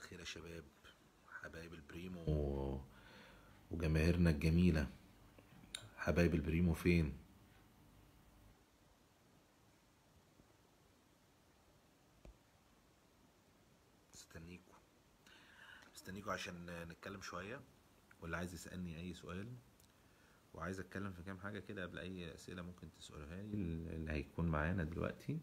الخير يا شباب حبايب البريمو و... وجماهيرنا الجميلة حبايب البريمو فين مستنيكوا مستنيكوا عشان نتكلم شوية واللي عايز يسألني أي سؤال وعايز أتكلم في كام حاجة كده قبل أي أسئلة ممكن تسألوها لي اللي هيكون معانا دلوقتي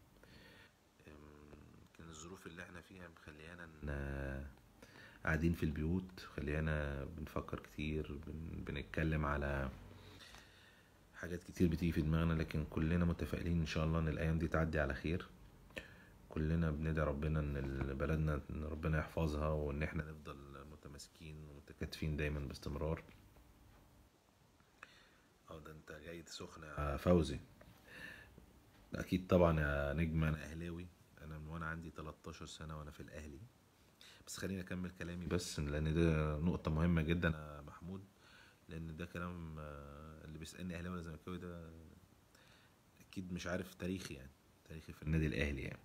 يمكن الظروف اللي احنا فيها مخليانا ن- قاعدين في البيوت خلينا بنفكر كتير بن... بنتكلم على حاجات كتير بتيجي في دماغنا لكن كلنا متفائلين ان شاء الله ان الايام دي تعدي على خير كلنا بندعي ربنا ان ال- بلدنا ان ربنا يحفظها وان احنا نفضل متماسكين ومتكاتفين دايما باستمرار اه ده انت جاي سخن يا فوزي اكيد طبعا يا نجم انا اهلاوي انا من وانا عندي 13 سنه وانا في الاهلي بس خليني اكمل كلامي بس لان ده نقطه مهمه جدا يا محمود لان ده كلام آه، اللي بيسالني اهلاوي ولا زملكاوي ده اكيد مش عارف تاريخي يعني تاريخي في النادي الاهلي يعني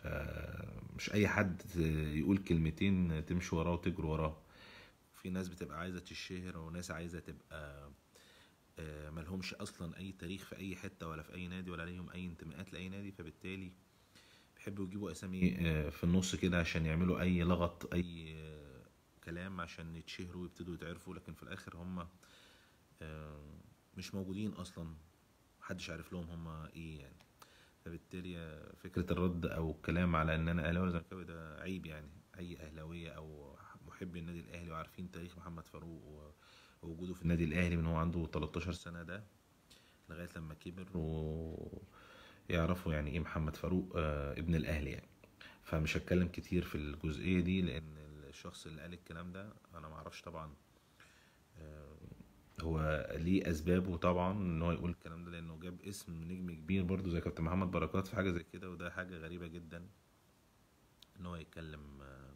فمش اي حد يقول كلمتين تمشي وراه وتجري وراه في ناس بتبقى عايزه تشهر وناس عايزه تبقى آه، ملهمش اصلا اي تاريخ في اي حته ولا في اي نادي ولا ليهم اي انتماءات لاي نادي فبالتالي بيحبوا يجيبوا اسامي آه، في النص كده عشان يعملوا اي لغط اي آه، كلام عشان يتشهروا ويبتدوا يتعرفوا لكن في الاخر هم آه، مش موجودين اصلا محدش عارف لهم هم ايه يعني فبالتالي آه، فكرة الرد او الكلام على ان انا اهلاوي ولا زملكاوي ده عيب يعني اي اهلاوية او محبي النادي الاهلي وعارفين تاريخ محمد فاروق و- ووجوده في النادي الاهلي من هو عنده 13 سنة ده لغاية لما كبر ويعرفوا يعني ايه محمد فاروق آه، ابن الاهلي يعني فمش هتكلم كتير في الجزئية دي لان الشخص اللي قال الكلام ده انا معرفش طبعا آه، هو ليه اسبابه طبعا ان هو يقول الكلام ده لانه جاب اسم نجم كبير برضو زي كابتن محمد بركات في حاجة زي كده وده حاجة غريبة جدا ان هو يتكلم آه،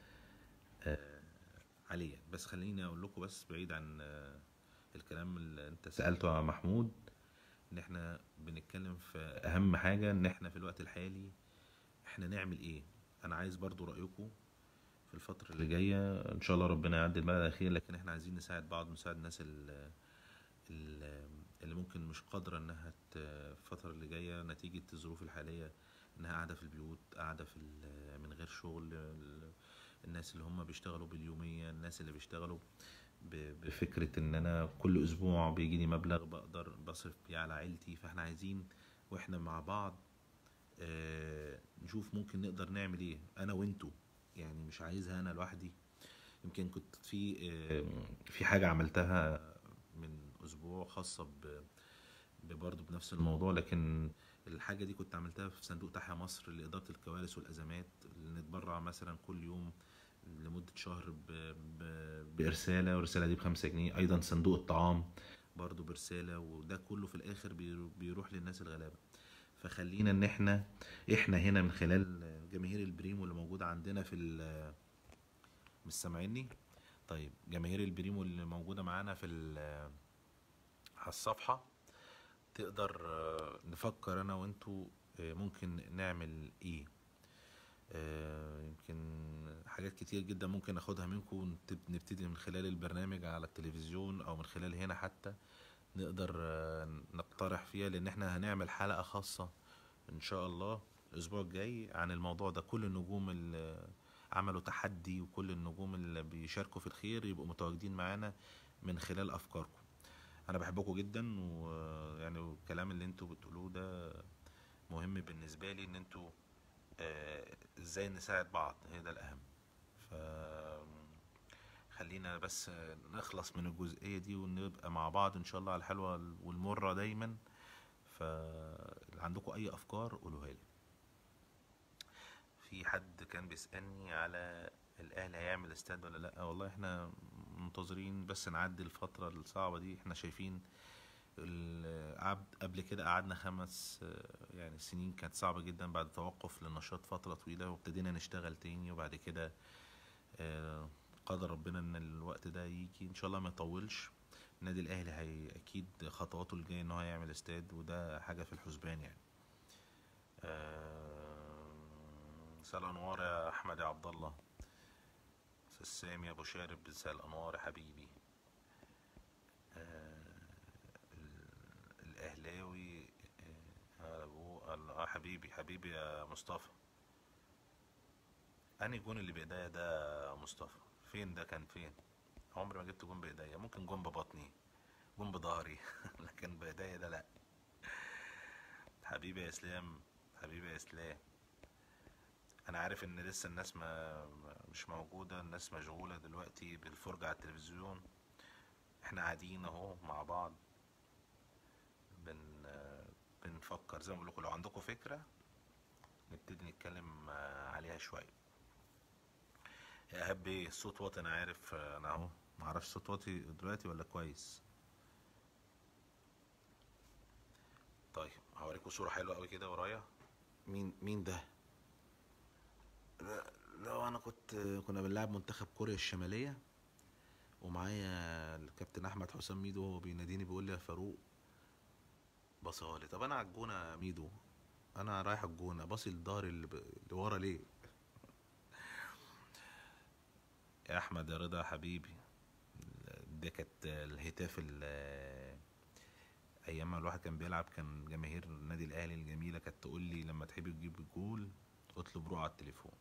آه، عليه يعني. بس خليني اقول لكم بس بعيد عن آه، الكلام اللي انت سألته يا محمود ان احنا بنتكلم في اهم حاجة ان احنا في الوقت الحالي احنا نعمل ايه انا عايز برضو رأيكم في الفترة اللي جاية ان شاء الله ربنا يعدي البلد على خير لكن احنا عايزين نساعد بعض نساعد الناس ال- ال- اللي ممكن مش قادرة انها ت- في الفترة اللي جاية نتيجة الظروف الحالية انها قاعدة في البيوت قاعدة في ال- من غير شغل ال- الناس اللي هم بيشتغلوا باليومية الناس اللي بيشتغلوا ب- بفكرة ان انا كل اسبوع بيجيلي مبلغ بقدر بصرف بيه على عيلتي فاحنا عايزين واحنا مع بعض آه، نشوف ممكن نقدر نعمل ايه انا وانتو يعني مش عايزها انا لوحدي يمكن كنت في آه، في حاجة عملتها من اسبوع خاصة ب برضه بنفس الموضوع لكن الحاجة دي كنت عملتها في صندوق تحيا مصر لإدارة الكوارث والأزمات اللي نتبرع مثلا كل يوم لمدة شهر ب... ب... برسالة والرسالة دي بخمسة جنيه أيضا صندوق الطعام برضه برسالة وده كله في الآخر بيرو- بيروح للناس الغلابة فخلينا إن إحنا إحنا هنا من خلال جماهير البريمو اللي موجودة عندنا في ال... مش سامعيني؟ طيب جماهير البريمو اللي موجودة معانا في ال... على الصفحة تقدر آه، نفكر انا وانتو آه، ممكن نعمل ايه آه، يمكن حاجات كتير جدا ممكن ناخدها منكم نبتدي من خلال البرنامج على التلفزيون او من خلال هنا حتى نقدر آه، نقترح فيها لان احنا هنعمل حلقة خاصة ان شاء الله الاسبوع الجاي عن الموضوع ده كل النجوم اللي عملوا تحدي وكل النجوم اللي بيشاركوا في الخير يبقوا متواجدين معانا من خلال افكاركم انا بحبكم جدا ويعني الكلام اللي انتوا بتقولوه ده مهم بالنسبه لي ان انتوا آه، ازاي نساعد بعض هي ده الاهم ف خلينا بس نخلص من الجزئيه دي ونبقى مع بعض ان شاء الله على الحلوه والمره دايما ف عندكم اي افكار قولوها لي في حد كان بيسالني على الاهلي هيعمل استاد ولا لا والله احنا منتظرين بس نعدي الفتره الصعبه دي احنا شايفين ال- عبد قبل كده قعدنا خمس آه، يعني سنين كانت صعبة جدا بعد توقف للنشاط فترة طويلة وابتدينا نشتغل تاني وبعد كده آه، قدر ربنا ان الوقت ده يجي ان شاء الله ما يطولش النادي الاهلي هي اكيد خطواته الجايه ان هو يعمل استاد وده حاجه في الحسبان يعني آه، مساء الانوار يا احمد يا عبد الله استاذ سامي ابو شارب مساء الانوار يا حبيبي آه ال- الاهلاوي آه ابو اه حبيبي حبيبي يا مصطفى انهي جون اللي بايديا ده يا مصطفى فين ده كان فين عمري ما جبت جون بايديا ممكن جون ببطني جون بظهري لكن بايديا ده لا حبيبي يا اسلام حبيبي يا اسلام انا عارف ان لسه الناس ما ما- مش موجوده الناس مشغوله دلوقتي بالفرجه على التلفزيون احنا قاعدين اهو مع بعض بن بنفكر زي ما بقول لكم لو عندكم فكره نبتدي نتكلم آه، عليها شويه يا اهب ايه الصوت واطي انا عارف آه، انا اهو ما اعرفش الصوت واطي دلوقتي ولا كويس طيب هوريكم صوره حلوه قوي كده ورايا مين مين ده لا لو انا كنت كنا بنلعب منتخب كوريا الشماليه ومعايا الكابتن احمد حسام ميدو وهو بيناديني بيقول لي يا فاروق بصالي طب انا على الجونه يا ميدو انا رايح الجونه باصي الظهر اللي, ب... اللي ورا ليه يا احمد يا رضا يا حبيبي دي كانت الهتاف ال- ايام ما الواحد كان بيلعب كان جماهير النادي الاهلي الجميله كانت تقول لي لما تحب تجيب الجول اطلب روح على التليفون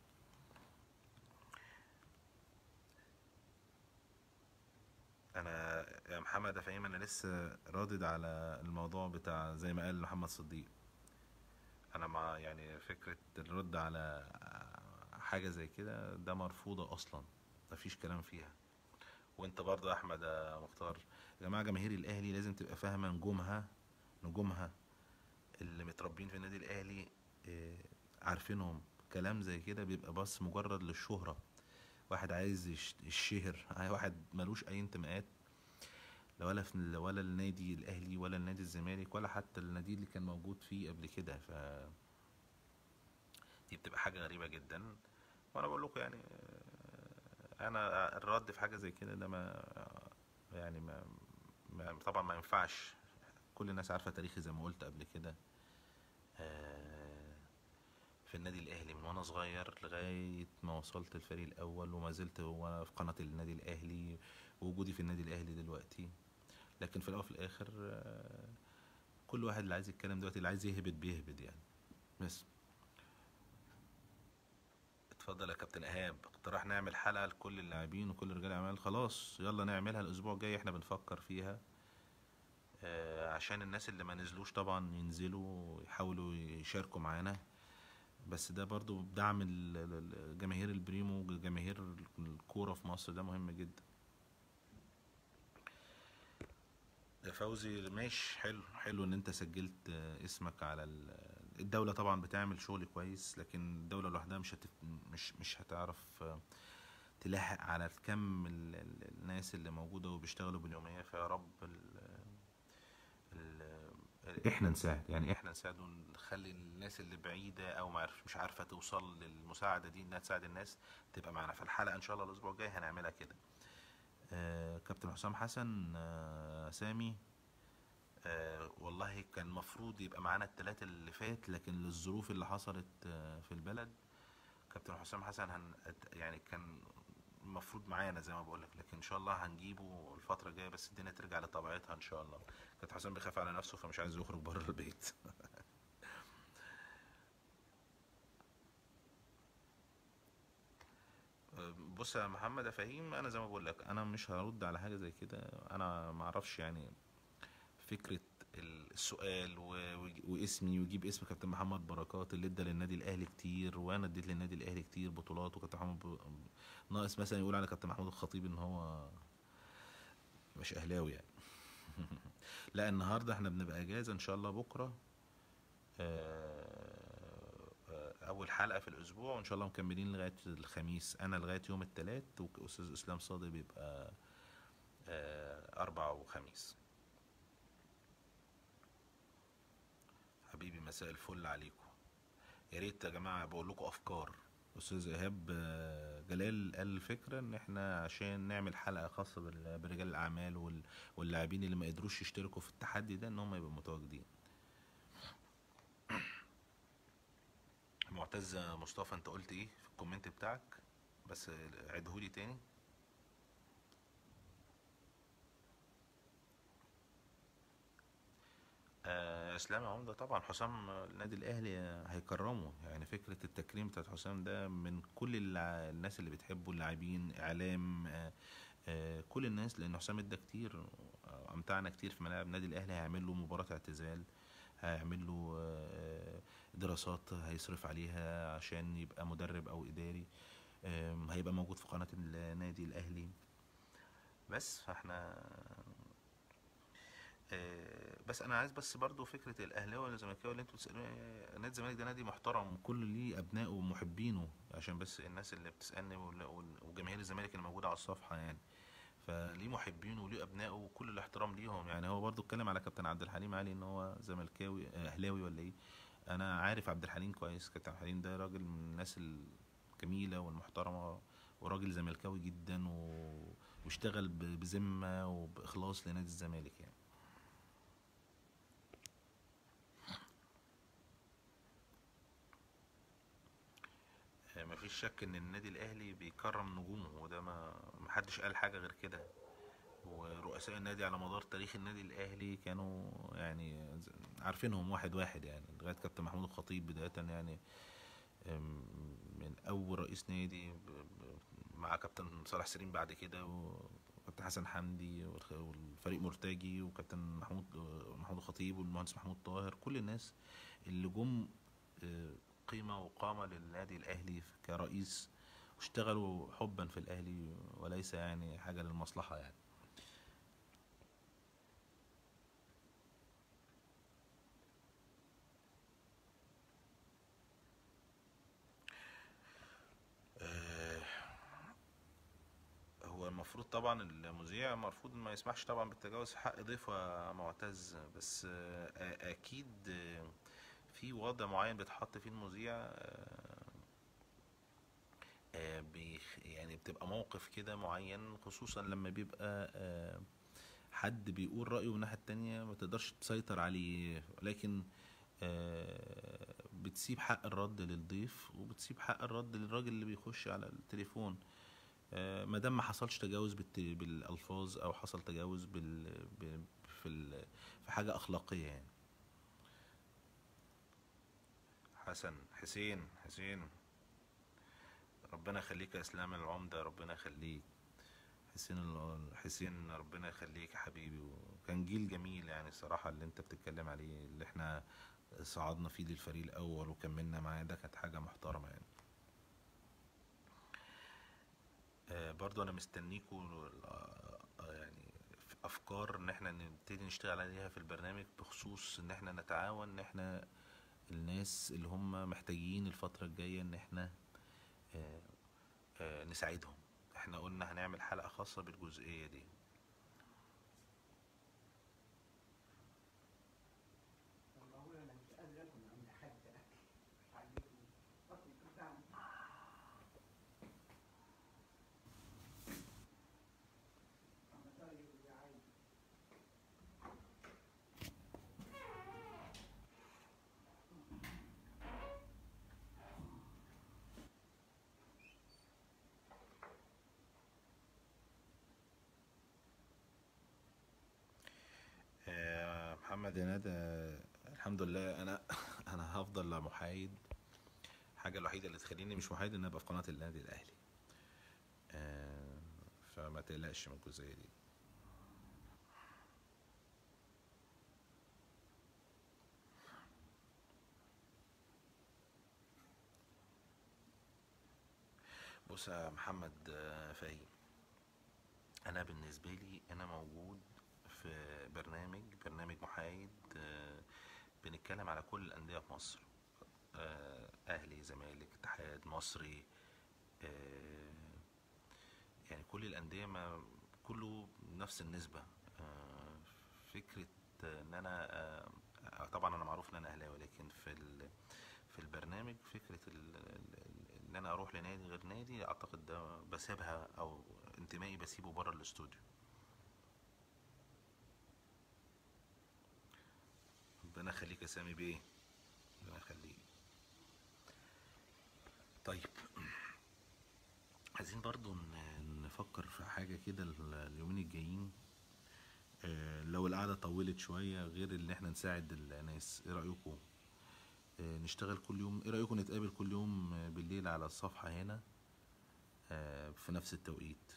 انا يا محمد يا فهيم انا لسه رادد على الموضوع بتاع زي ما قال محمد صديق انا مع يعني فكره الرد على حاجه زي كده ده مرفوضه اصلا مفيش كلام فيها وانت برضه يا احمد يا مختار يا جماعه جماهير الاهلي لازم تبقى فاهمه نجومها نجومها اللي متربين في النادي الاهلي آه، عارفينهم كلام زي كده بيبقى بس مجرد للشهرة واحد عايز يش- يشهر واحد ملوش اي انتماءات لا ولا في ولا النادي الاهلي ولا النادي الزمالك ولا حتى النادي اللي كان موجود فيه قبل كده ف دي بتبقى حاجة غريبة جدا وانا بقول لكم يعني آه، انا الرد في حاجة زي كده ده ما يعني ما, ما طبعا ما ينفعش كل الناس عارفة تاريخي زي ما قلت قبل كده آه، في النادي الاهلي من وانا صغير لغايه ما وصلت الفريق الاول وما زلت وانا في قناه النادي الاهلي ووجودي في النادي الاهلي دلوقتي لكن في الاول وفي الاخر آه، كل واحد اللي عايز يتكلم دلوقتي اللي عايز يهبط بيهبط يعني بس اتفضل يا كابتن ايهاب اقترح نعمل حلقه لكل اللاعبين وكل رجال الاعمال خلاص يلا نعملها الاسبوع الجاي احنا بنفكر فيها آه، عشان الناس اللي ما نزلوش طبعا ينزلوا يحاولوا يشاركوا معانا بس ده برضو بدعم ال- ال- ال- جماهير البريمو جماهير الكورة في مصر ده مهم جدا يا فوزي ماشي حلو حلو ان انت سجلت آه، اسمك على ال- الدولة طبعا بتعمل شغل كويس لكن الدولة لوحدها مش هتف... مش مش هتعرف آه، تلاحق على الكم ال- ال- الناس اللي موجودة وبيشتغلوا باليومية فيا رب ال... ال... احنا نساعد يعني احنا نساعد ونخلي الناس اللي بعيدة او ما عارف مش عارفة توصل للمساعدة دي انها تساعد الناس تبقى معانا في الحلقة ان شاء الله الاسبوع الجاي هنعملها كده آه كابتن حسام حسن آه سامي آه والله كان المفروض يبقى معانا التلاتة اللي فات لكن للظروف اللي حصلت آه في البلد كابتن حسام حسن هن يعني كان المفروض معانا زي ما بقول لك لكن ان شاء الله هنجيبه الفترة الجاية بس الدنيا ترجع لطبيعتها ان شاء الله كابتن حسام بيخاف على نفسه فمش عايز يخرج بره البيت بص يا محمد يا فهيم انا زي ما بقول لك انا مش هرد على حاجه زي كده انا ما اعرفش يعني فكره السؤال و... و- واسمي ويجيب اسم كابتن محمد بركات اللي ادى للنادي الاهلي كتير وانا اديت للنادي الاهلي كتير بطولات وكابتن محمد ب... ناقص مثلا يقول على كابتن محمود الخطيب ان هو مش اهلاوي يعني لا النهارده احنا بنبقى اجازه ان شاء الله بكره آه، آه، اول حلقه في الاسبوع وان شاء الله مكملين لغايه الخميس انا لغايه يوم الثلاث واستاذ اسلام صادق بيبقى آه، اربع وخميس حبيبي مساء الفل عليكم يا ريت يا جماعه بقول لكم افكار استاذ ايهاب آه، جلال قال الفكره ان احنا عشان نعمل حلقه خاصه بال- برجال الاعمال وال- واللاعبين اللي ما قدروش يشتركوا في التحدي ده ان هم يبقوا متواجدين معتز مصطفى انت قلت ايه في الكومنت بتاعك بس عيدهولي تاني آه، اسلام عمده طبعا حسام النادي الاهلي هيكرمه يعني فكره التكريم بتاعت حسام ده من كل الع- الناس اللي بتحبه اللاعبين اعلام آه، آه، كل الناس لان حسام ادى كتير آه، امتعنا كتير في ملاعب النادي الاهلي هيعمل له مباراه اعتزال هيعمل له آه، دراسات هيصرف عليها عشان يبقى مدرب او اداري آم، هيبقى موجود في قناه النادي الاهلي بس فاحنا آه، بس انا عايز بس برضو فكره الاهلاوي ولا الزملكاوي اللي انتوا بتسالوني آه، نادي الزمالك ده نادي محترم كل ليه ابنائه ومحبينه عشان بس الناس اللي بتسالني وال- وال- وجماهير الزمالك اللي موجوده على الصفحه يعني فليه محبينه وليه ابنائه وكل الاحترام ليهم يعني هو برضو اتكلم على كابتن عبد الحليم علي ان هو زملكاوي آه، اهلاوي ولا ايه انا عارف عبد الحليم كويس كابتن عبد الحليم ده راجل من الناس الجميله والمحترمه وراجل زملكاوي جدا و... واشتغل ب- بذمه وباخلاص لنادي الزمالك يعني آه، مفيش شك ان النادي الاهلي بيكرم نجومه وده ما محدش قال حاجه غير كده ورؤساء النادي على مدار تاريخ النادي الاهلي كانوا يعني ز- عارفينهم واحد واحد يعني لغايه كابتن محمود الخطيب بدايه يعني أم، من اول رئيس نادي ب- ب- مع كابتن صالح سليم بعد كده وكابتن حسن حمدي والخ- والفريق مرتجي وكابتن محمود محمود الخطيب والمهندس محمود طاهر كل الناس اللي جم آه، قيمة وقامة للنادي الأهلي كرئيس واشتغلوا حبا في الأهلي وليس يعني حاجة للمصلحة يعني آه، هو المفروض طبعا المذيع المفروض ما يسمحش طبعا بالتجاوز في حق ضيفه معتز بس آه، آه، اكيد آه، في وضع معين بيتحط فيه المذيع آه، آه، بيخ يعني بتبقى موقف كده معين خصوصا لما بيبقى آه، حد بيقول رأيه من الناحية التانية ما تقدرش تسيطر عليه لكن آه، بتسيب حق الرد للضيف وبتسيب حق الرد للراجل اللي بيخش على التليفون آه، ما دام ما حصلش تجاوز بالت- بالالفاظ او حصل تجاوز بال ب- في ال- في حاجه اخلاقيه يعني حسن حسين حسين ربنا يخليك يا اسلام العمده ربنا يخليك حسين ال- حسين ربنا يخليك يا حبيبي وكان جيل جميل يعني الصراحه اللي انت بتتكلم عليه اللي احنا صعدنا فيه للفريق الاول وكملنا معاه ده كانت حاجه محترمه يعني آه، برضو انا مستنيكوا آه، آه، يعني في افكار ان احنا نبتدي نشتغل عليها في البرنامج بخصوص ان احنا نتعاون ان احنا الناس اللي هم محتاجين الفترة الجاية ان احنا آه، آه، نساعدهم احنا قلنا هنعمل حلقة خاصة بالجزئية دي والله انا مش قادر اكل عند حد اكل مش عاجبني بطني بتوجعني انا طيب يا عيني آه، محمد يا ندى الحمد لله انا انا هفضل محايد الحاجة الوحيدة اللي تخليني مش محايد ان ابقى في قناة النادي الاهلي آه، فما تقلقش من الجزئية دي بص يا محمد آه، فهيم انا بالنسبه لي انا موجود في برنامج برنامج محايد آه، بنتكلم على كل الانديه في مصر آه، اهلي زمالك اتحاد مصري آه، يعني كل الانديه ما كله نفس النسبه آه، فكره ان انا آه، طبعا انا معروف ان انا اهلاوي لكن في ال- في البرنامج فكره ال- ال- ال- ان انا اروح لنادي غير نادي اعتقد ده بسيبها او انتمائي بسيبه بره الاستوديو ربنا يخليك يا سامي بيه ربنا يخليك طيب عايزين برضو ن- نفكر في حاجة كده ال- اليومين الجايين آه، لو القعدة طولت شوية غير اللي احنا نساعد الناس ايه رأيكم آه، نشتغل كل يوم ايه رأيكم نتقابل كل يوم آه، بالليل على الصفحة هنا آه، في نفس التوقيت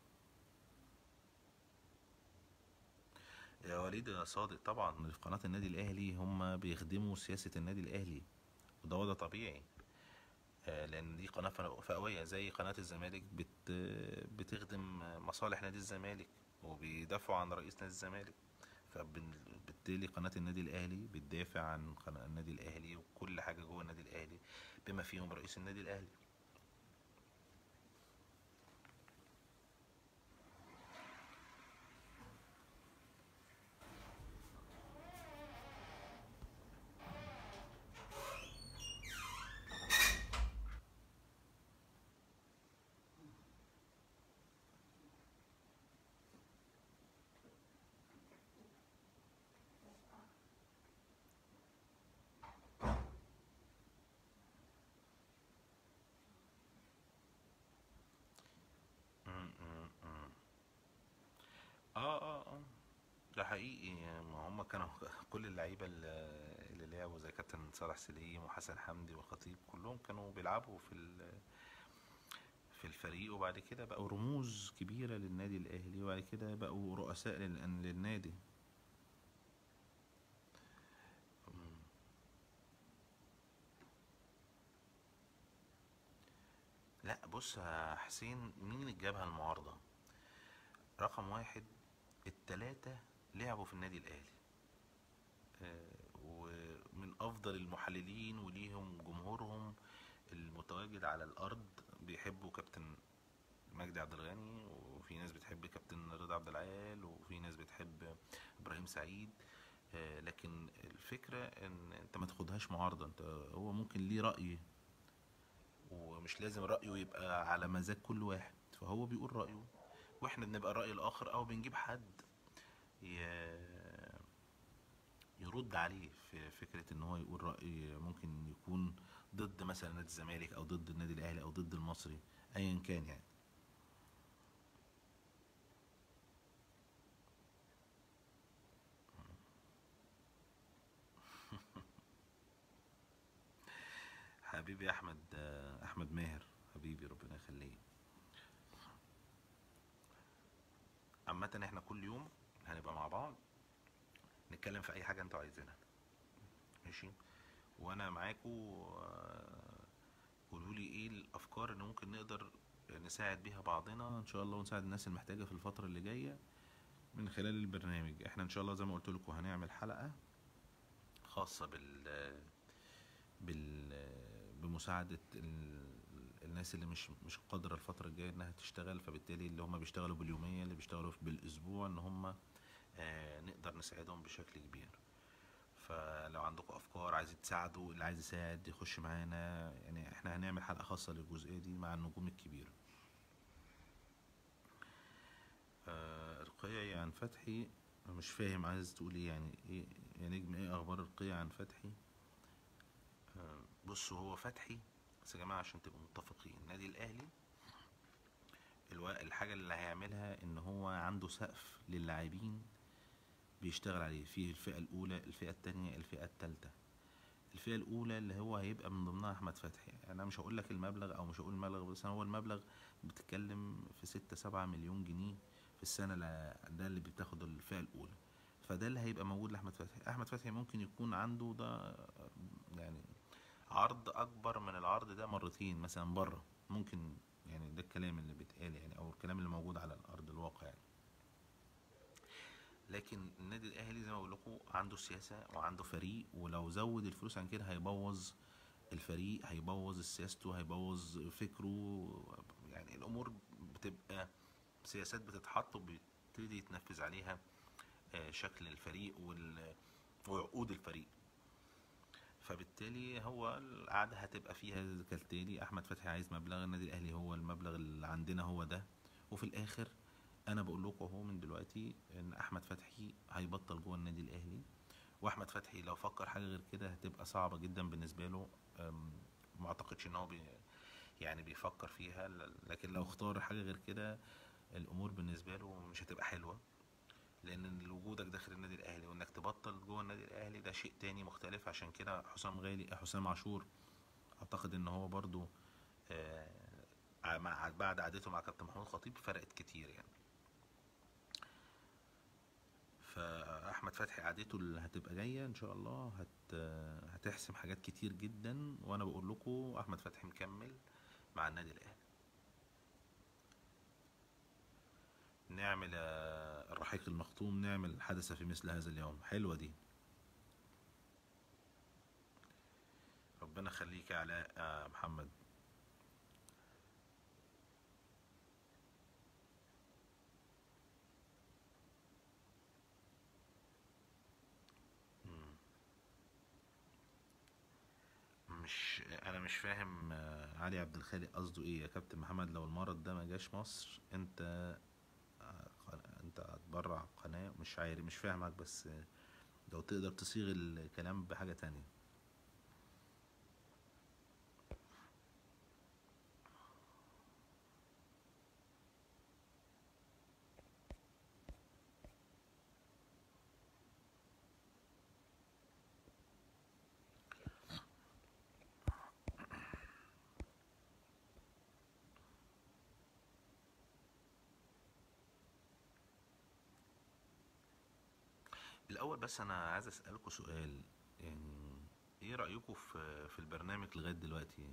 يا وليد يا صادق طبعا في قناة النادي الأهلي هم بيخدموا سياسة النادي الأهلي وده وضع طبيعي آه، لأن دي قناة فن- فئوية زي قناة الزمالك بت بتخدم مصالح نادي الزمالك وبيدافعوا عن رئيس نادي الزمالك فبالتالي قناة النادي الأهلي بتدافع عن قناة النادي الأهلي وكل حاجة جوه النادي الأهلي بما فيهم رئيس النادي الأهلي م- م- م. اه اه اه ده حقيقي ما هم كانوا كل اللعيبه اللي اللي لعبوا زي كابتن صالح سليم وحسن حمدي والخطيب كلهم كانوا بيلعبوا في ال- في الفريق وبعد كده بقوا رموز كبيره للنادي الاهلي وبعد كده بقوا رؤساء لل- للنادي مم. لا بص يا حسين مين الجبهه المعارضه رقم واحد التلاتة لعبوا في النادي الأهلي آه، ومن أفضل المحللين وليهم جمهورهم المتواجد على الأرض بيحبوا كابتن مجدي عبد الغني وفي ناس بتحب كابتن رضا عبد العال وفي ناس بتحب إبراهيم سعيد آه، لكن الفكرة إن أنت ما تاخدهاش معارضة أنت هو ممكن ليه رأي ومش لازم رأيه يبقى على مزاج كل واحد فهو بيقول رأيه واحنا بنبقى الرأي الآخر أو بنجيب حد ي- يرد عليه في فكرة ان هو يقول رأي ممكن يكون ضد مثلا نادي الزمالك او ضد النادي الاهلي او ضد المصري ايا كان يعني حبيبي احمد آه، احمد ماهر حبيبي ربنا يخليه عامة احنا كل يوم هنبقى مع بعض نتكلم في اي حاجة انتوا عايزينها ماشي وانا معاكو قولوا لي ايه الافكار اللي ممكن نقدر نساعد بيها بعضنا ان شاء الله ونساعد الناس المحتاجة في الفترة اللي جاية من خلال البرنامج احنا ان شاء الله زي ما قلت لكم هنعمل حلقة خاصة بال بال بمساعدة ال- الناس اللي مش مش قادرة الفترة الجاية انها تشتغل فبالتالي اللي هم بيشتغلوا باليومية اللي بيشتغلوا بالاسبوع ان هم آه، نقدر نساعدهم بشكل كبير فلو عندكم افكار عايزين تساعدوا اللي عايز يساعد يخش معانا يعني احنا هنعمل حلقة خاصة للجزئية دي مع النجوم الكبيرة آه، رقية عن فتحي أنا مش فاهم عايز تقول ايه يعني ايه يا نجم ايه اخبار رقية عن فتحي آه، بصوا هو فتحي بس يا جماعة عشان تبقوا متفقين النادي الاهلي الوا- الحاجة اللي هيعملها ان هو عنده سقف للاعبين بيشتغل عليه في الفئة الأولى الفئة التانية الفئة التالتة الفئة الأولى اللي هو هيبقى من ضمنها أحمد فتحي أنا مش هقول لك المبلغ أو مش هقول المبلغ بس هو المبلغ بتتكلم في ستة سبعة مليون جنيه في السنة لا- ده اللي بتاخد الفئة الأولى فده اللي هيبقى موجود لأحمد فتحي أحمد فتحي ممكن يكون عنده ده يعني عرض أكبر من العرض ده مرتين مثلا بره ممكن يعني ده الكلام اللي بيتقال يعني أو الكلام اللي موجود على الأرض الواقع يعني لكن النادي الاهلي زي ما بقول لكم عنده سياسه وعنده فريق ولو زود الفلوس عن كده هيبوظ الفريق هيبوظ سياسته هيبوظ فكره يعني الامور بتبقى سياسات بتتحط وبيبتدي يتنفذ عليها آه، شكل الفريق وال- وعقود الفريق فبالتالي هو القعدة هتبقى فيها كالتالي أحمد فتحي عايز مبلغ النادي الأهلي هو المبلغ اللي عندنا هو ده وفي الآخر أنا بقول لكم أهو من دلوقتي إن أحمد فتحي هيبطل جوه النادي الأهلي وأحمد فتحي لو فكر حاجة غير كده هتبقى صعبة جدا بالنسبة له أم، ما أعتقدش إن هو بي يعني بيفكر فيها ل- لكن لو اختار حاجة غير كده الأمور بالنسبة له مش هتبقى حلوة لان وجودك داخل النادي الاهلي وانك تبطل جوه النادي الاهلي ده شيء تاني مختلف عشان كده حسام غالي حسام عاشور اعتقد ان هو برضو آه، مع بعد قعدته مع كابتن محمود خطيب فرقت كتير يعني فاحمد فتحي قعدته اللي هتبقى جايه ان شاء الله هت هتحسم حاجات كتير جدا وانا بقول لكم احمد فتحي مكمل مع النادي الاهلي نعمل آه، الرحيق المختوم نعمل حدث في مثل هذا اليوم حلوه دي ربنا يخليك يا علاء آه، محمد مم. مش انا مش فاهم آه، علي عبد الخالق قصده ايه يا كابتن محمد لو المرض ده ما جاش مصر انت آه، قن- انت هتبرع قناة مش عارف مش فاهمك بس آه، لو تقدر تصيغ الكلام بحاجة تانية الاول بس انا عايز اسالكوا سؤال يعني ايه رايكم في في البرنامج لغايه دلوقتي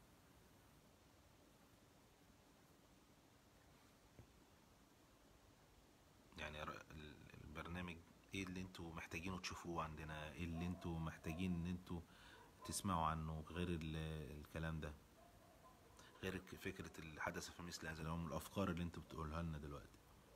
يعني رأ- ال- البرنامج ايه اللي انتوا محتاجينه تشوفوه عندنا ايه اللي انتوا محتاجين ان انتوا تسمعوا عنه غير ال- الكلام ده غير ك- فكرة الحدث في مثل هذا اليوم الافكار اللي انتوا بتقولها لنا دلوقتي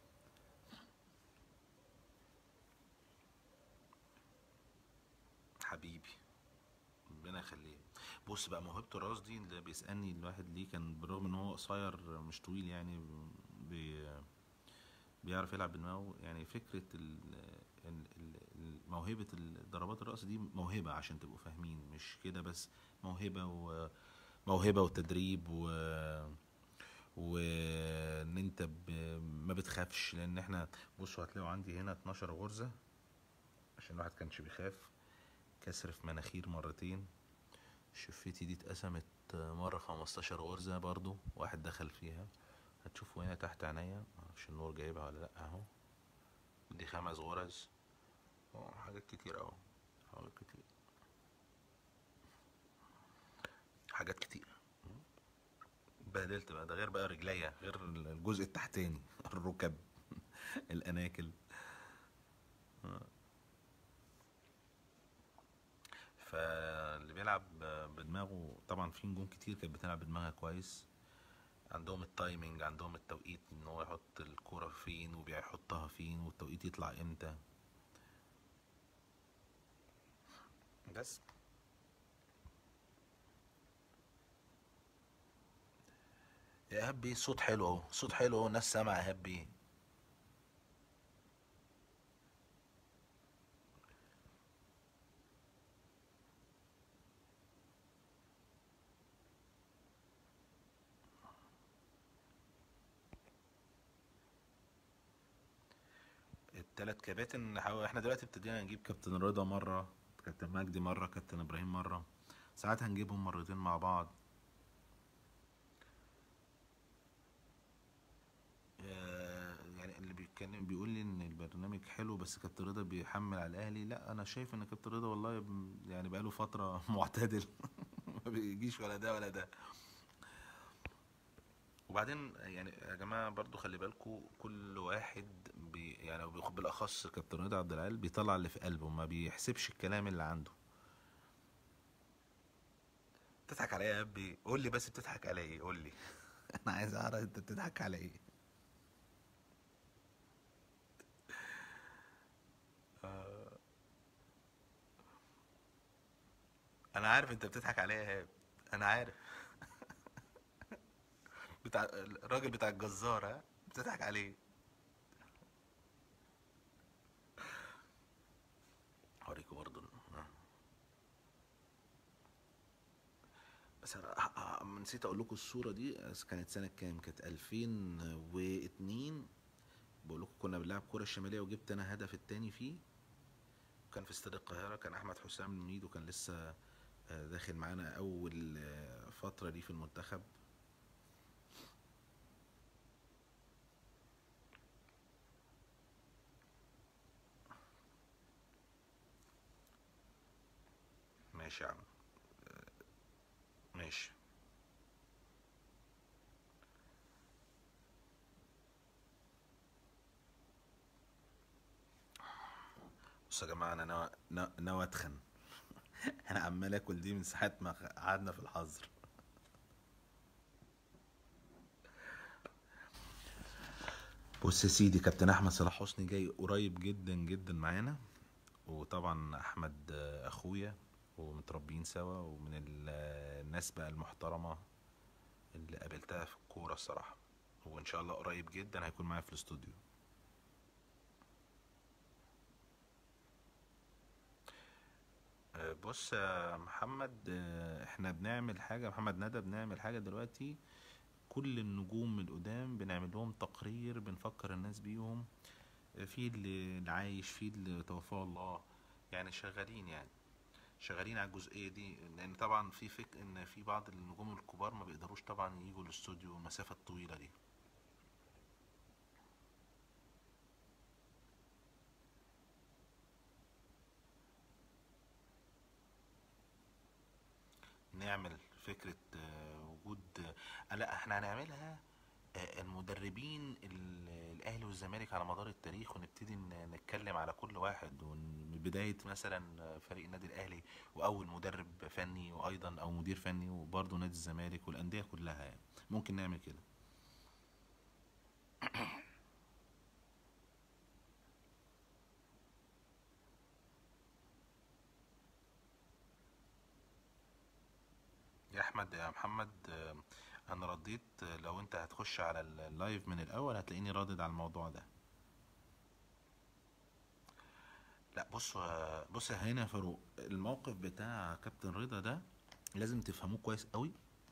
حبيبي ربنا يخليه بص بقى موهبة الراس دي اللي بيسألني الواحد ليه كان بالرغم ان هو قصير مش طويل يعني بي بيعرف يلعب بدماغه يعني فكرة ال ال- ال- ال- موهبة ال- ضربات الرأس دي موهبة عشان تبقوا فاهمين مش كده بس موهبة وموهبة وتدريب و وان انت ب... ما بتخافش لان احنا بصوا هتلاقوا عندي هنا 12 غرزة عشان الواحد كانش بيخاف كسر في مناخير مرتين شفتي دي اتقسمت مرة 15 غرزة برضو واحد دخل فيها هتشوفوا هنا تحت عينيا معرفش النور جايبها ولا لأ اهو دي خمس غرز اه حاجات كتير اهو حاجات كتير حاجات كتير بهدلت بقى ده غير بقى رجليا غير الجزء التحتاني الركب الاناكل فاللي بيلعب بدماغه طبعا في نجوم كتير كانت بتلعب بدماغها كويس عندهم التايمنج عندهم التوقيت ان هو يحط الكرة فين وبيحطها فين والتوقيت يطلع امتى بس يا ايهاب بيه صوت حلو اهو صوت حلو اهو الناس سامعه ايهاب بيه التلات كباتن نحاول احنا دلوقتي ابتدينا نجيب كابتن رضا مرة كابتن مجدي مرة كابتن ابراهيم مرة ساعات هنجيبهم مرتين مع بعض آه، يعني اللي بيتكلم بيقول لي ان البرنامج حلو بس كابتن رضا بيحمل على الاهلي لا انا شايف ان كابتن رضا والله ب- يعني بقاله فترة معتدل ما بيجيش ولا ده ولا ده وبعدين يعني يا جماعة برضو خلي بالكوا كل واحد بي يعني بياخد بالاخص كابتن رضا عبد العال بيطلع اللي في قلبه ما بيحسبش الكلام اللي عنده بتضحك عليا يا ابي قول لي بس بتضحك على ايه قول لي انا عايز اعرف انت بتضحك على ايه آه، انا عارف انت بتضحك عليا يا ايهاب انا عارف بتاع الراجل بتاع الجزار ها بتضحك عليه هوريكوا برضو آه. بس انا آه، آه، نسيت اقول لكم الصورة دي كانت سنة كام كانت 2002 بقول لكم كنا بنلعب كرة الشمالية وجبت انا هدف التاني فيه كان في استاد القاهرة كان احمد حسام ميدو كان لسه آه، داخل معانا اول آه، فترة ليه في المنتخب ماشي يا عم ماشي بصوا يا جماعة انا ناوي نا- ناوي اتخن انا عمال اكل دي من ساعة ما قعدنا في الحظر بص يا سيدي كابتن احمد صلاح حسني جاي قريب جدا جدا معانا وطبعا احمد آه، اخويا ومتربيين سوا ومن ال- آه، الناس بقى المحترمة اللي قابلتها في الكورة الصراحة وان شاء الله قريب جدا هيكون معايا في الاستوديو آه، بص يا محمد آه، احنا بنعمل حاجة محمد ندى بنعمل حاجة دلوقتي كل النجوم القدام بنعمل لهم تقرير بنفكر الناس بيهم آه، في اللي اللي عايش في اللي توفاه الله يعني شغالين يعني شغالين على الجزئية دي لأن طبعا في فك إن في بعض النجوم الكبار ما بيقدروش طبعا يجوا الاستوديو المسافة الطويلة دي نعمل فكرة آه، وجود آه، لا احنا هنعملها آه، المدربين ال- الاهلي والزمالك على مدار التاريخ ونبتدي ن- نتكلم على كل واحد ون- من بداية مثلا فريق النادي الاهلي واول مدرب فني وايضا او مدير فني وبرضه نادي الزمالك والاندية كلها يعني ممكن نعمل كده يا احمد يا محمد آه، انا رديت آه، لو انت هتخش على اللايف من الاول هتلاقيني رادد على الموضوع ده لا بص آه، بص هنا يا فاروق الموقف بتاع كابتن رضا ده لازم تفهموه كويس قوي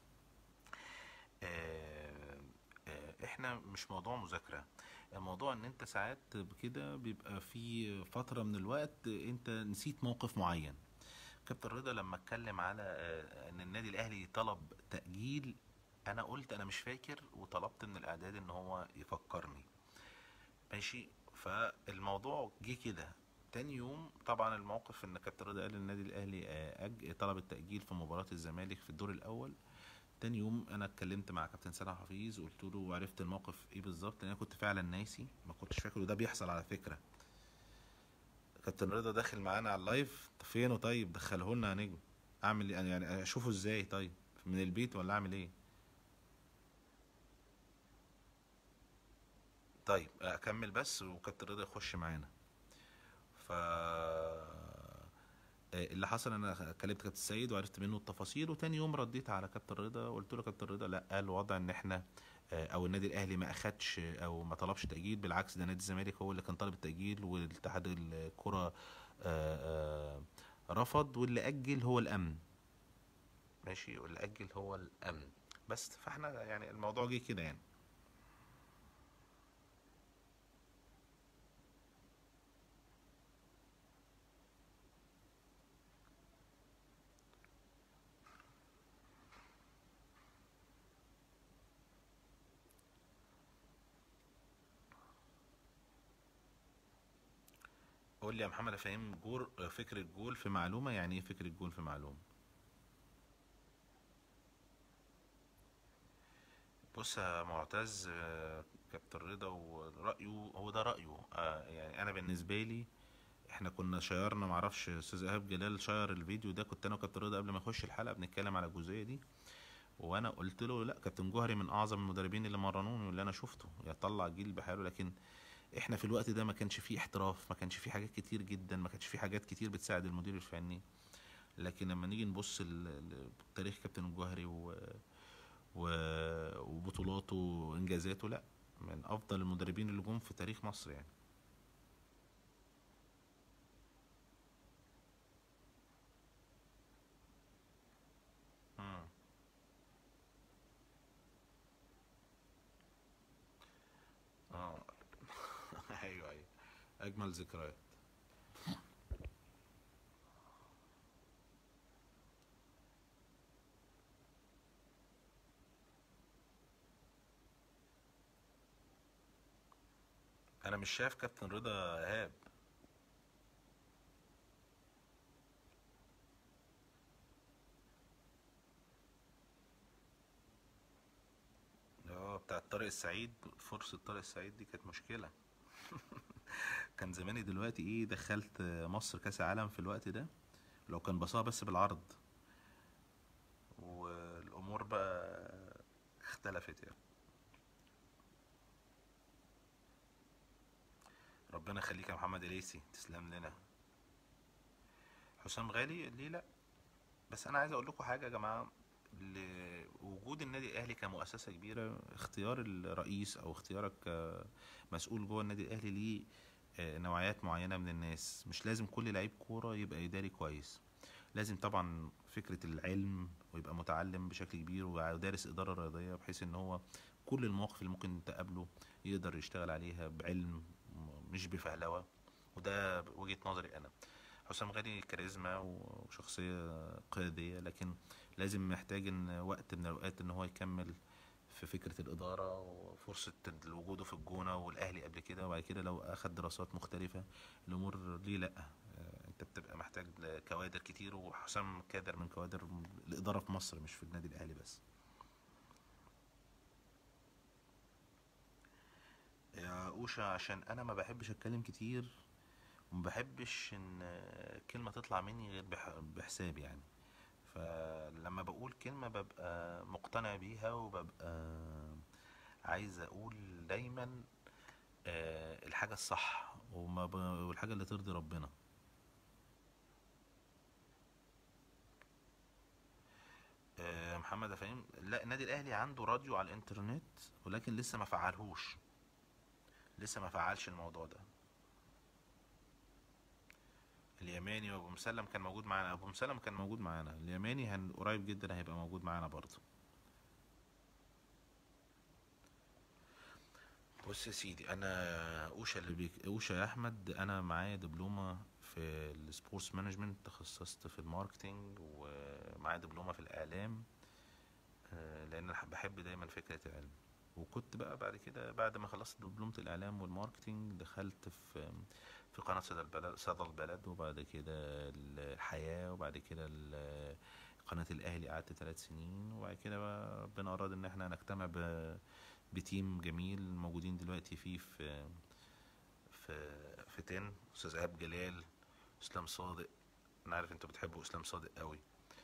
آه، آه، احنا مش موضوع مذاكرة الموضوع ان انت ساعات كده بيبقى في فترة من الوقت انت نسيت موقف معين كابتن رضا لما اتكلم على آه، ان النادي الاهلي طلب تأجيل انا قلت انا مش فاكر وطلبت من الاعداد ان هو يفكرني ماشي فالموضوع جه كده تاني يوم طبعا الموقف ان كابتن رضا قال النادي الاهلي آه، أج... طلب التأجيل في مباراة الزمالك في الدور الاول تاني يوم انا اتكلمت مع كابتن سامح حفيظ قلت له وعرفت الموقف ايه بالظبط لان انا كنت فعلا ناسي ما كنتش فاكر وده بيحصل على فكرة كابتن رضا داخل معانا على اللايف طب فينه طيب دخله لنا يا نجم اعمل إيه؟ يعني اشوفه ازاي طيب من البيت ولا اعمل ايه طيب اكمل بس وكابتن رضا يخش معانا ف آه، اللي حصل انا كلمت كابتن السيد وعرفت منه التفاصيل وتاني يوم رديت على كابتن رضا قلت له كابتن رضا لا قال وضع ان احنا آه، او النادي الاهلي ما اخدش او ما طلبش تاجيل بالعكس ده نادي الزمالك هو اللي كان طالب التاجيل والاتحاد الكره آه، آه، رفض واللي اجل هو الامن ماشي واللي اجل هو الامن بس فاحنا يعني الموضوع جه كده يعني قول لي يا محمد افهم جول فكرة جول في معلومة يعني ايه فكرة جول في معلومة بص يا معتز آه، كابتن رضا ورأيه هو ده رأيه آه، يعني انا بالنسبة لي احنا كنا شيرنا معرفش استاذ ايهاب جلال شير الفيديو ده كنت انا وكابتن رضا قبل ما يخش الحلقة بنتكلم على الجزئية دي وانا قلت له لا كابتن جوهري من اعظم المدربين اللي مرنوني واللي انا شفته يطلع جيل بحاله لكن احنا في الوقت ده ما كانش فيه احتراف ما كانش فيه حاجات كتير جدا ما كانش فيه حاجات كتير بتساعد المدير الفني لكن لما نيجي نبص ل- لتاريخ كابتن الجوهري و... و... وبطولاته وانجازاته لا من افضل المدربين اللي جم في تاريخ مصر يعني مم. اه اجمل ذكريات انا مش شايف كابتن رضا ايهاب اه بتاع طارق السعيد فرصة طارق السعيد دي كانت مشكلة كان زماني دلوقتي ايه دخلت مصر كاس عالم في الوقت ده لو كان بصاها بس بالعرض والامور بقى اختلفت يعني ربنا يخليك يا محمد اليسي تسلم لنا حسام غالي ليه لا بس انا عايز اقول لكم حاجه يا جماعه لوجود النادي الاهلي كمؤسسه كبيره اختيار الرئيس او اختيارك كمسؤول جوه النادي الاهلي ليه آه، نوعيات معينه من الناس مش لازم كل لعيب كوره يبقى اداري كويس لازم طبعا فكره العلم ويبقى متعلم بشكل كبير ودارس اداره رياضيه بحيث ان هو كل المواقف اللي ممكن تقابله يقدر يشتغل عليها بعلم مش بفهلوه وده وجهه نظري انا حسام غالي كاريزما وشخصيه قياديه لكن لازم محتاج ان وقت من الاوقات ان هو يكمل في فكره الاداره وفرصه وجوده في الجونه والاهلي قبل كده وبعد كده لو اخد دراسات مختلفه الامور ليه لا آه، انت بتبقى محتاج كوادر كتير وحسام كادر من كوادر الاداره في مصر مش في النادي الاهلي بس يا اوشا عشان انا ما بحبش اتكلم كتير وما بحبش ان كلمه تطلع مني غير بح- بحساب يعني فلما بقول كلمه ببقى مقتنع بيها وببقى عايز اقول دايما آه، الحاجه الصح وما ب... والحاجه اللي ترضي ربنا آه، محمد يا فهيم لا النادي الاهلي عنده راديو على الانترنت ولكن لسه ما فعلهوش لسه ما فعلش الموضوع ده اليماني وابو مسلم كان موجود معانا ابو مسلم كان موجود معانا اليماني هن قريب جدا هيبقى موجود معانا برضه بص يا سيدي انا اوشا اللي بيك اوشا يا احمد انا معايا دبلومه في السبورتس مانجمنت تخصصت في الماركتينج ومعايا دبلومه في الاعلام آه، لان انا بحب دايما فكره العلم وكنت بقى بعد كده بعد ما خلصت دبلومه الاعلام والماركتينج دخلت في في قناه صدى البلد صدى البلد وبعد كده الحياه وبعد كده ال- قناه الاهلي قعدت ثلاث سنين وبعد كده بقى ربنا اراد ان احنا نجتمع ب بتيم جميل موجودين دلوقتي فيه في في في تن استاذ ايهاب جلال اسلام صادق انا عارف انتوا بتحبوا اسلام صادق قوي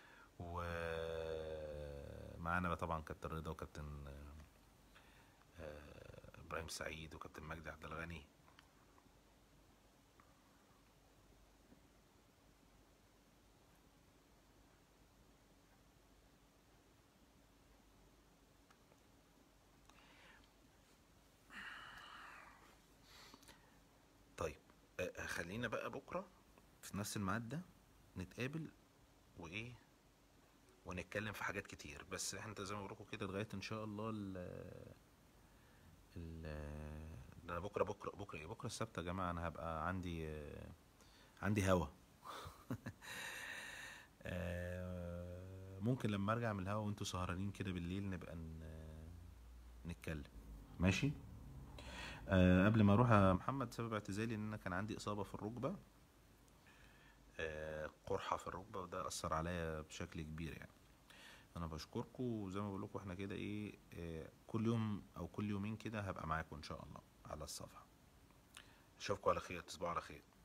ومعانا بقى طبعا كابتن رضا وكابتن آه، ابراهيم سعيد وكابتن مجدي عبد الغني طيب آه، خلينا بقى بكره في نفس الميعاد ده نتقابل وايه ونتكلم في حاجات كتير بس احنا زي ما بقول لكم كده لغايه ان شاء الله ال ال ده انا بكره بكره بكره ايه بكره السبت يا جماعه انا هبقى عندي آه، عندي هوا آه، ممكن لما ارجع من الهوا وانتوا سهرانين كده بالليل نبقى ن- نتكلم ماشي أه قبل ما اروح يا محمد سبب اعتزالي ان انا كان عندي اصابه في الركبه أه قرحه في الركبه وده اثر عليا بشكل كبير يعني انا بشكركم وزي ما بقول لكم احنا كده ايه آه، كل يوم او كل يومين كده هبقى معاكم ان شاء الله على الصفحه اشوفكم على خير تصبحوا على خير